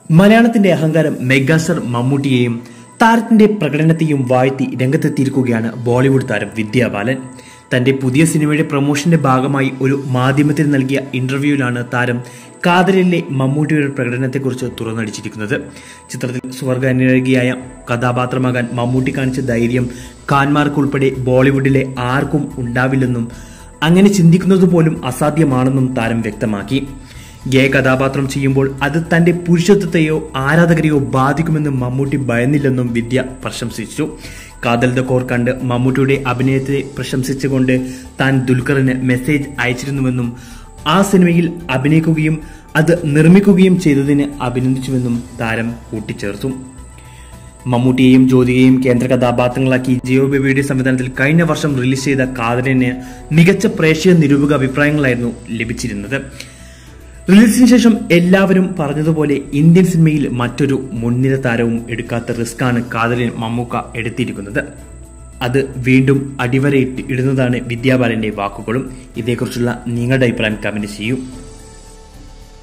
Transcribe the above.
മലയാളത്തിന്റെ അഹങ്കാരം മെഗാസ്റ്റർ മമ്മൂട്ടിയെയും താരത്തിന്റെ പ്രകടനത്തെയും വാഴ്ത്തി രംഗത്തെത്തിയിരിക്കുകയാണ് ബോളിവുഡ് താരം വിദ്യാ ബാലൻ തന്റെ പുതിയ സിനിമയുടെ പ്രൊമോഷന്റെ ഭാഗമായി ഒരു മാധ്യമത്തിന് നൽകിയ ഇന്റർവ്യൂവിലാണ് താരം കാതലിലെ മമ്മൂട്ടിയുടെ പ്രകടനത്തെക്കുറിച്ച് തുറന്നടിച്ചിരിക്കുന്നത് ചിത്രത്തിൽ സ്വർഗാനുരാഗിയായ കഥാപാത്രമാകാൻ മമ്മൂട്ടി കാണിച്ച ധൈര്യം ഖാൻമാർക്കുൾപ്പെടെ ബോളിവുഡിലെ ആർക്കും ഉണ്ടാവില്ലെന്നും അങ്ങനെ ചിന്തിക്കുന്നത് പോലും അസാധ്യമാണെന്നും താരം വ്യക്തമാക്കി ഗേ കഥാപാത്രം ചെയ്യുമ്പോൾ അത് തന്റെ പുരുഷത്വത്തെയോ ആരാധകരെയോ ബാധിക്കുമെന്ന് മമ്മൂട്ടി ഭയന്നില്ലെന്നും വിദ്യ പ്രശംസിച്ചു കാതൽ ദ കോർ കണ്ട് മമ്മൂട്ടിയുടെ അഭിനയത്തെ പ്രശംസിച്ചുകൊണ്ട് താൻ ദുൽഖറിന് മെസ്സേജ് അയച്ചിരുന്നുവെന്നും ആ സിനിമയിൽ അഭിനയിക്കുകയും അത് നിർമ്മിക്കുകയും ചെയ്തതിന് അഭിനന്ദിച്ചുവെന്നും താരം കൂട്ടിച്ചേർത്തു മമ്മൂട്ടിയെയും ജ്യോതികയെയും കേന്ദ്ര കഥാപാത്രങ്ങളാക്കി ജിയോ ബേബിയുടെ സംവിധാനത്തിൽ കഴിഞ്ഞ വർഷം റിലീസ് ചെയ്ത കാതലിന് മികച്ച പ്രേക്ഷക നിരൂപക അഭിപ്രായങ്ങളായിരുന്നു ലഭിച്ചിരുന്നത് റിലീസിന് ശേഷം എല്ലാവരും പറഞ്ഞതുപോലെ ഇന്ത്യൻ സിനിമയിൽ മറ്റൊരു മുൻനിര താരവും എടുക്കാത്ത റിസ്ക്കാണ് കാതലിൻ മമ്മൂക്ക എടുത്തിരിക്കുന്നത് അത് വീണ്ടും അടിവരയിട്ട് ഇടുന്നതാണ് വിദ്യാബാലന്റെ വാക്കുകളും ഇതേക്കുറിച്ചുള്ള നിങ്ങളുടെ അഭിപ്രായം കമന്റ് ചെയ്യൂ